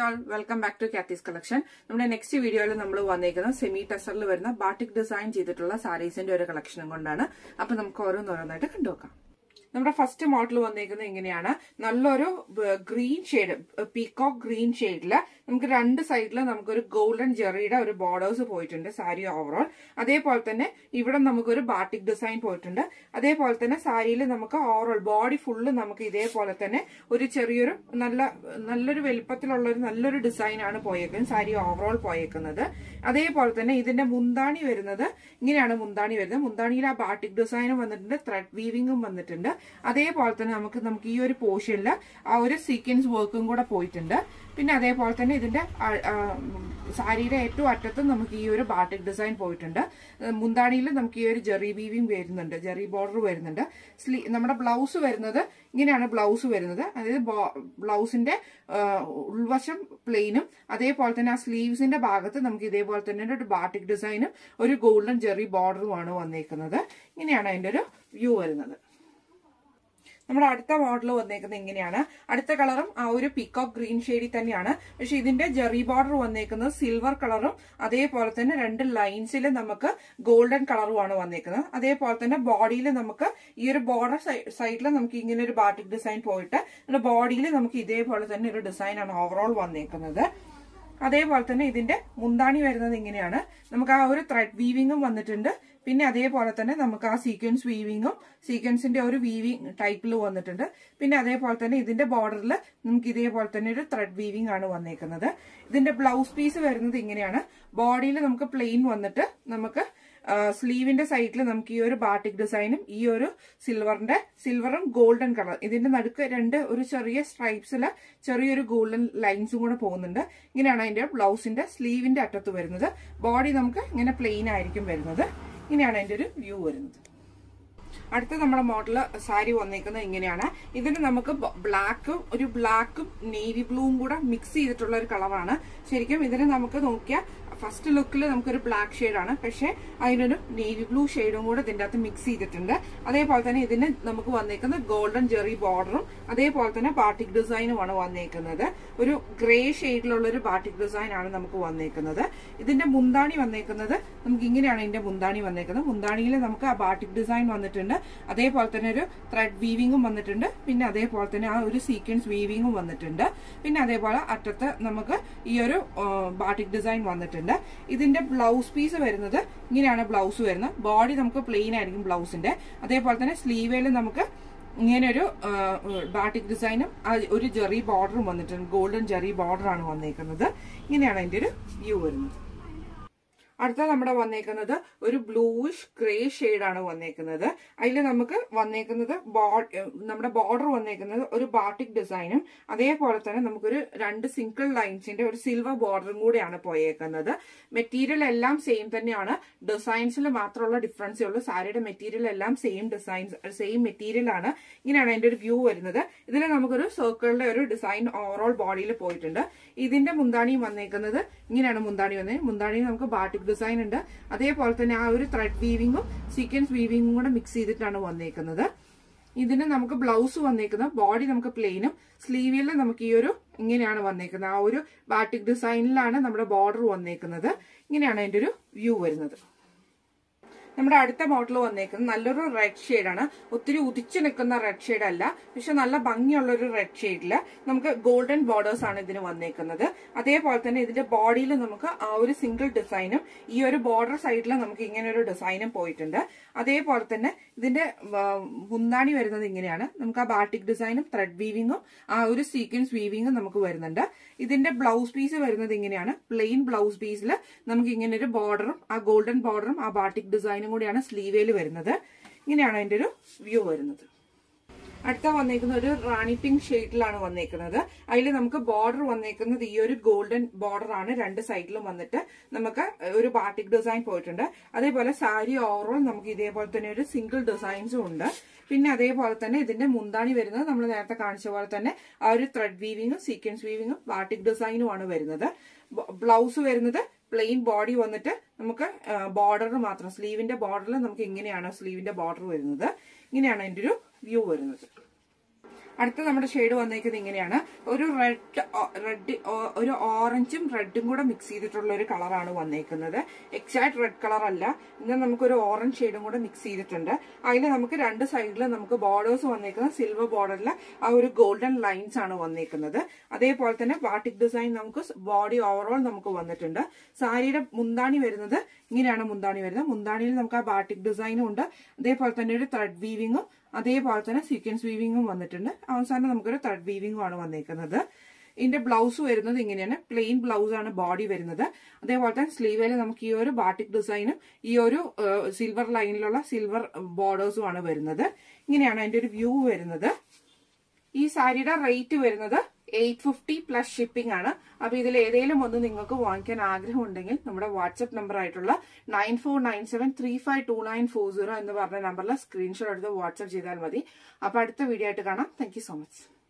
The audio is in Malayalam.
all welcome back to Kathy's collection നമ്മുടെ നെക്സ്റ്റ് വീഡിയോയിൽ നമ്മൾ വന്നേക്കുന്നത് സെമി ടെസറിൽ വരുന്ന ബാട്ടിക് ഡിസൈൻ ചെയ്തിട്ടുള്ള സാരീസിന്റെ ഒരു കളക്ഷനും കൊണ്ടാണ് അപ്പൊ നമുക്ക് ഓരോന്നോരോന്നായിട്ട് കണ്ടുനോക്കാം നമ്മുടെ ഫസ്റ്റ് മോഡൽ വന്നേക്കുന്നത് ഇങ്ങനെയാണ് നല്ലൊരു ഗ്രീൻ ഷെയ്ഡ് പീകോക്ക് ഗ്രീൻ ഷെയ്ഡില് നമുക്ക് രണ്ട് സൈഡിൽ നമുക്കൊരു ഗോൾഡൻ ജെറിയുടെ ഒരു ബോർഡേഴ്സ് പോയിട്ടുണ്ട് സാരി ഓവറോൾ അതേപോലെ തന്നെ ഇവിടെ നമുക്കൊരു ബാട്ടിക് ഡിസൈൻ പോയിട്ടുണ്ട് അതേപോലെ തന്നെ സാരിയിൽ നമുക്ക് ഓവറോൾ ബോഡി ഫുള്ള് നമുക്ക് ഇതേപോലെ തന്നെ ഒരു ചെറിയൊരു നല്ല നല്ലൊരു വലിപ്പത്തിലുള്ള ഒരു നല്ലൊരു ഡിസൈൻ ആണ് പോയേക്കുന്നത് സാരി ഓവറോൾ പോയേക്കുന്നത് അതേപോലെ തന്നെ ഇതിന്റെ മുന്താണി വരുന്നത് ഇങ്ങനെയാണ് മുന്താണി വരുന്നത് മുന്താണിയിൽ ആ ബാട്ടിക് ഡിസൈനും വന്നിട്ടുണ്ട് ത്രെഡ് വീവിങ്ങും വന്നിട്ടുണ്ട് അതേപോലെ തന്നെ നമുക്ക് നമുക്ക് ഈ ഒരു പോർഷനിൽ ആ ഒരു സീക്വൻസ് വർക്കും കൂടെ പോയിട്ടുണ്ട് പിന്നെ അതേപോലെ തന്നെ ഇതിന്റെ സാരിയുടെ ഏറ്റവും അറ്റത്തും നമുക്ക് ഈ ഒരു ബാട്ടിക് ഡിസൈൻ പോയിട്ടുണ്ട് മുന്താണിയിൽ നമുക്ക് ഈ ഒരു ജെറി വീവിങ് വരുന്നുണ്ട് ജെറി ബോർഡർ വരുന്നുണ്ട് സ്ലീ നമ്മുടെ ബ്ലൗസ് വരുന്നത് ഇങ്ങനെയാണ് ബ്ലൗസ് വരുന്നത് അതായത് ബ്ലൗസിന്റെ ഉൾവശം പ്ലെയിനും അതേപോലെ തന്നെ ആ സ്ലീവ്സിന്റെ ഭാഗത്ത് നമുക്ക് ഇതേപോലെ തന്നെ ഒരു ബാട്ടിക് ഡിസൈനും ഒരു ഗോൾഡൻ ജെറി ബോർഡറുമാണ് വന്നേക്കുന്നത് ഇങ്ങനെയാണ് അതിന്റെ ഒരു വ്യൂ വരുന്നത് നമ്മുടെ അടുത്ത മോഡൽ വന്നേക്കുന്നത് ഇങ്ങനെയാണ് അടുത്ത കളറും ആ ഒരു പിക്കോക്ക് ഗ്രീൻ ഷെയ്ഡിൽ തന്നെയാണ് പക്ഷെ ഇതിന്റെ ജെറി ബോർഡർ വന്നേക്കുന്നത് സിൽവർ കളറും അതേപോലെ തന്നെ രണ്ട് ലൈൻസിൽ നമുക്ക് ഗോൾഡൻ കളറുമാണ് വന്നേക്കുന്നത് അതേപോലെ തന്നെ ബോഡിയിൽ നമുക്ക് ഈ ഒരു ബോർഡർ സൈഡിൽ നമുക്ക് ഇങ്ങനെ ഒരു ബാട്ടിക് ഡിസൈൻ പോയിട്ട് ബോഡിയിൽ നമുക്ക് ഇതേപോലെ തന്നെ ഒരു ഡിസൈനാണ് ഓവറോൾ വന്നേക്കുന്നത് അതേപോലെ തന്നെ ഇതിന്റെ മുന്താണി വരുന്നത് ഇങ്ങനെയാണ് നമുക്ക് ആ ഒരു ത്രെഡ് വീവിങ്ങും വന്നിട്ടുണ്ട് പിന്നെ അതേപോലെ തന്നെ നമുക്ക് ആ സീക്വൻസ് വീവിങ്ങും സീക്വൻസിന്റെ ഒരു വീവിങ് ടൈപ്പിൽ വന്നിട്ടുണ്ട് പിന്നെ അതേപോലെ തന്നെ ഇതിന്റെ ബോർഡറിൽ നമുക്ക് ഇതേപോലെ തന്നെ ഒരു ത്രെഡ് വീവിംഗ് ആണ് വന്നേക്കുന്നത് ഇതിന്റെ ബ്ലൗസ് പീസ് വരുന്നത് ഇങ്ങനെയാണ് ബോഡിയിൽ നമുക്ക് പ്ലെയിൻ വന്നിട്ട് നമുക്ക് സ്ലീവിന്റെ സൈഡിൽ നമുക്ക് ഈ ഒരു ബാട്ടിക് ഡിസൈനും ഈ ഒരു സിൽവറിന്റെ സിൽവറും ഗോൾഡൻ കളർ ഇതിന്റെ നടുക്ക് രണ്ട് ഒരു ചെറിയ സ്ട്രൈപ്സിൽ ചെറിയൊരു ഗോൾഡൻ ലൈൻസും കൂടെ പോകുന്നുണ്ട് ഇങ്ങനെയാണ് അതിന്റെ ബ്ലൗസിന്റെ സ്ലീവിന്റെ അറ്റത്ത് വരുന്നത് ബോഡി നമുക്ക് ഇങ്ങനെ പ്ലെയിൻ ആയിരിക്കും വരുന്നത് ഇങ്ങനെയാണ് അതിന്റെ ഒരു വ്യൂ വരുന്നത് അടുത്ത നമ്മുടെ മോഡൽ സാരി വന്നേക്കുന്നത് ഇങ്ങനെയാണ് ഇതിന് നമുക്ക് ബ്ലാക്കും ഒരു ബ്ലാക്കും നേവി ബ്ലൂവും കൂടെ മിക്സ് ചെയ്തിട്ടുള്ള ഒരു കളറാണ് ശരിക്കും ഇതിന് നമുക്ക് നോക്കിയാൽ ഫസ്റ്റ് ലുക്കിൽ നമുക്കൊരു ബ്ലാക്ക് ഷെയ്ഡാണ് പക്ഷെ അതിനൊരു നേവി ബ്ലൂ ഷെയ്ഡും കൂടെ ഇതിന്റെ അകത്ത് മിക്സ് ചെയ്തിട്ടുണ്ട് അതേപോലെ തന്നെ ഇതിന് നമുക്ക് വന്നേക്കുന്നത് ഗോൾഡൻ ജെറി ബോർഡറും അതേപോലെ തന്നെ ബാട്ടിക് ഡിസൈനുമാണ് വന്നേക്കുന്നത് ഒരു ഗ്രേ ഷെയ്ഡിലുള്ള ഒരു ബാട്ടിക് ഡിസൈൻ ആണ് നമുക്ക് വന്നേക്കുന്നത് ഇതിന്റെ മുന്താണി വന്നേക്കുന്നത് നമുക്ക് ഇങ്ങനെയാണ് ഇതിന്റെ മുന്താണി വന്നേക്കുന്നത് മുന്താണിയിൽ നമുക്ക് ആ ബാട്ടിക് ഡിസൈൻ വന്നിട്ടുണ്ട് അതേപോലെ തന്നെ ഒരു ത്രെഡ് വീവിങ്ങും വന്നിട്ടുണ്ട് പിന്നെ അതേപോലെ തന്നെ ആ ഒരു സീക്വൻസ് വീവിങ്ങും വന്നിട്ടുണ്ട് പിന്നെ അതേപോലെ അറ്റത്ത് നമുക്ക് ഈ ഒരു ബാട്ടിക് ഡിസൈൻ വന്നിട്ടുണ്ട് ഇതിന്റെ ബ്ലൗസ് പീസ് വരുന്നത് ഇങ്ങനെയാണ് ബ്ലൗസ് വരുന്നത് ബോഡി നമുക്ക് പ്ലെയിൻ ആയിരിക്കും ബ്ലൗസിന്റെ അതേപോലെ തന്നെ സ്ലീവേൽ നമുക്ക് ഇങ്ങനെ ഒരു ബാട്ടിക് ഡിസൈനും ഒരു ജെറി ബോർഡറും വന്നിട്ടുണ്ട് ഗോൾഡൻ ജെറി ബോർഡറാണ് വന്നേക്കുന്നത് ഇങ്ങനെയാണ് അതിന്റെ ഒരു വ്യൂ വരുന്നത് അടുത്ത നമ്മുടെ വന്നേക്കുന്നത് ഒരു ബ്ലൂയിഷ് ഗ്രേ ആണ് വന്നേക്കുന്നത് അതിൽ നമുക്ക് വന്നേക്കുന്നത് നമ്മുടെ ബോർഡർ വന്നേക്കുന്നത് ഒരു ബാട്ടിക് ഡിസൈനും അതേപോലെ തന്നെ നമുക്കൊരു രണ്ട് സിംഗിൾ ലൈൻസിന്റെ ഒരു സിൽവർ ബോർഡറും കൂടെയാണ് പോയേക്കുന്നത് മെറ്റീരിയൽ എല്ലാം സെയിം തന്നെയാണ് ഡിസൈൻസിൽ മാത്രമുള്ള ഡിഫറൻസേ ഉള്ളൂ സാരിയുടെ മെറ്റീരിയൽ എല്ലാം സെയിം ഡിസൈൻസ് സെയിം മെറ്റീരിയൽ ആണ് ഇങ്ങനെയാണ് അതിന്റെ ഒരു വ്യൂ വരുന്നത് ഇതിൽ നമുക്കൊരു സർക്കിളിന്റെ ഒരു ഡിസൈൻ ഓവറോൾ ബോഡിയിൽ പോയിട്ടുണ്ട് ഇതിന്റെ മുന്താണി വന്നേക്കുന്നത് ഇങ്ങനെയാണ് മുന്താണി വന്നത് മുന്താണി നമുക്ക് ബാട്ടിക് ഡിസൈൻ ഉണ്ട് അതേപോലെ തന്നെ ആ ഒരു ത്രെഡ് വീവിങ്ങും സീക്വൻസ് വീവിങ്ങും കൂടെ മിക്സ് ചെയ്തിട്ടാണ് വന്നേക്കുന്നത് ഇതിന് നമുക്ക് ബ്ലൗസ് വന്നേക്കുന്നത് ബോഡി നമുക്ക് പ്ലെയിനും സ്ലീവിൽ നമുക്ക് ഈ ഒരു ഇങ്ങനെയാണ് വന്നേക്കുന്നത് ആ ഒരു ബാട്ടിക് ഡിസൈനിലാണ് നമ്മുടെ ബോർഡർ വന്നേക്കുന്നത് ഇങ്ങനെയാണ് അതിന്റെ ഒരു വ്യൂ വരുന്നത് നമ്മുടെ അടുത്ത മോഡൽ വന്നേക്കുന്നത് നല്ലൊരു റെഡ് ഷെയ്ഡാണ് ഒത്തിരി ഉദിച്ചു നിൽക്കുന്ന റെഡ് ഷെയ്ഡ് അല്ല പക്ഷെ നല്ല ഭംഗിയുള്ള ഒരു റെഡ് ഷെയ്ഡില് നമുക്ക് ഗോൾഡൻ ബോർഡേഴ്സ് ആണ് ഇതിന് വന്നേക്കുന്നത് അതേപോലെ തന്നെ ഇതിന്റെ ബോഡിയിൽ നമുക്ക് ആ ഒരു സിംഗിൾ ഡിസൈനും ഈ ഒരു ബോർഡർ സൈഡിൽ നമുക്ക് ഇങ്ങനെ ഒരു ഡിസൈനും പോയിട്ടുണ്ട് അതേപോലെ തന്നെ ഇതിന്റെ മുന്താണി വരുന്നത് ഇങ്ങനെയാണ് നമുക്ക് ആ ബാട്ടിക് ഡിസൈനും ത്രെഡ് വീവിങ്ങും ആ ഒരു സീക്വൻസ് വീവിങ്ങും നമുക്ക് വരുന്നുണ്ട് ഇതിന്റെ ബ്ലൗസ് പീസ് വരുന്നത് ഇങ്ങനെയാണ് പ്ലെയിൻ ബ്ലൗസ് പീസിൽ നമുക്ക് ഇങ്ങനെ ഒരു ബോർഡറും ആ ഗോൾഡൻ ബോർഡറും ആ ബാട്ടിക് ഡിസൈനും കൂടിയാണ് സ്ലീവേൽ വരുന്നത് ഇങ്ങനെയാണ് അതിന്റെ ഒരു വ്യൂ വരുന്നത് അടുത്ത വന്നേക്കുന്ന ഒരു റാണി പിങ്ക് ഷെയ്ഡിലാണ് വന്നേക്കുന്നത് അതിൽ നമുക്ക് ബോർഡർ വന്നേക്കുന്നത് ഈ ഒരു ഗോൾഡൻ ബോർഡർ ആണ് രണ്ട് സൈഡിലും വന്നിട്ട് നമുക്ക് ഒരു ബാട്ടിക് ഡിസൈൻ പോയിട്ടുണ്ട് അതേപോലെ സാരി ഓവറോൾ നമുക്ക് ഇതേപോലെ തന്നെ ഒരു സിംഗിൾ ഡിസൈൻസും ഉണ്ട് പിന്നെ അതേപോലെ തന്നെ ഇതിന്റെ മുന്താണി വരുന്നത് നമ്മൾ നേരത്തെ കാണിച്ച പോലെ തന്നെ ആ ഒരു ത്രെഡ് വീവിങ്ങും സീക്വൻസ് വീവിങ്ങും ബാട്ടിക് ഡിസൈനുമാണ് വരുന്നത് ബ്ലൗസ് വരുന്നത് പ്ലെയിൻ ബോഡി വന്നിട്ട് നമുക്ക് ബോർഡർ മാത്രം സ്ലീവിന്റെ ബോർഡറിൽ നമുക്ക് ഇങ്ങനെയാണ് സ്ലീവിന്റെ ബോർഡർ വരുന്നത് ഇങ്ങനെയാണ് അതിന്റെ ഒരു വ്യൂ വരുന്നത് അടുത്ത നമ്മുടെ ഷെയ്ഡ് വന്നേക്കുന്നത് ഇങ്ങനെയാണ് ഒരു റെഡ് റെഡ് ഒരു ഓറഞ്ചും റെഡും കൂടെ മിക്സ് ചെയ്തിട്ടുള്ള ഒരു കളറാണ് വന്നേക്കുന്നത് എക്സാക്ട് റെഡ് കളർ അല്ല ഇന്ന് നമുക്കൊരു ഓറഞ്ച് ഷെയ്ഡും കൂടെ മിക്സ് ചെയ്തിട്ടുണ്ട് അതിൽ നമുക്ക് രണ്ട് സൈഡിൽ നമുക്ക് ബോർഡേഴ്സ് വന്നേക്കുന്നത് സിൽവർ ബോർഡറിൽ ആ ഒരു ഗോൾഡൻ ലൈൻസ് ആണ് വന്നേക്കുന്നത് അതേപോലെ തന്നെ ബാട്ടിക് ഡിസൈൻ നമുക്ക് ബോഡി ഓവറോൾ നമുക്ക് വന്നിട്ടുണ്ട് സാരിയുടെ മുന്താണി വരുന്നത് ഇങ്ങനെയാണ് മുന്താണി വരുന്നത് മുന്താണിയിൽ നമുക്ക് ആ ബാട്ടിക് ഡിസൈനും ഉണ്ട് അതേപോലെ തന്നെ ഒരു ത്രെഡ് വീവിങ്ങും അതേപോലെ തന്നെ സീക്വൻസ് വീവിങ്ങും വന്നിട്ടുണ്ട് അവസാനം നമുക്കൊരു ത്രെഡ് വീവിങ്ങും ആണ് വന്നേക്കുന്നത് ഇതിന്റെ ബ്ലൗസ് വരുന്നത് ഇങ്ങനെയാണ് പ്ലെയിൻ ബ്ലൗസ് ആണ് ബോഡി വരുന്നത് അതേപോലെ തന്നെ സ്ലീവിൽ നമുക്ക് ഈ ഒരു ബാട്ടിക് ഡിസൈനും ഈ ഒരു സിൽവർ ലൈനിലുള്ള സിൽവർ ബോർഡേഴ്സും ആണ് വരുന്നത് ഇങ്ങനെയാണ് അതിന്റെ ഒരു വ്യൂ വരുന്നത് ഈ സാരിയുടെ റേറ്റ് വരുന്നത് എയ്റ്റ് ഫിഫ്റ്റി പ്ലസ് ഷിപ്പിംഗ് ആണ് അപ്പൊ ഇതിൽ ഏതെങ്കിലും ഒന്ന് നിങ്ങൾക്ക് വാങ്ങിക്കാൻ ആഗ്രഹം ഉണ്ടെങ്കിൽ നമ്മുടെ വാട്സ്ആപ്പ് നമ്പർ ആയിട്ടുള്ള nine four nine seven three five two nine four zero എന്ന് പറഞ്ഞ നമ്പറിൽ സ്ക്രീൻഷോട്ട് എടുത്ത് വാട്സ്ആപ്പ് ചെയ്താൽ മതി അപ്പൊ അടുത്ത വീഡിയോ ആയിട്ട് കാണാം താങ്ക് സോ മച്ച്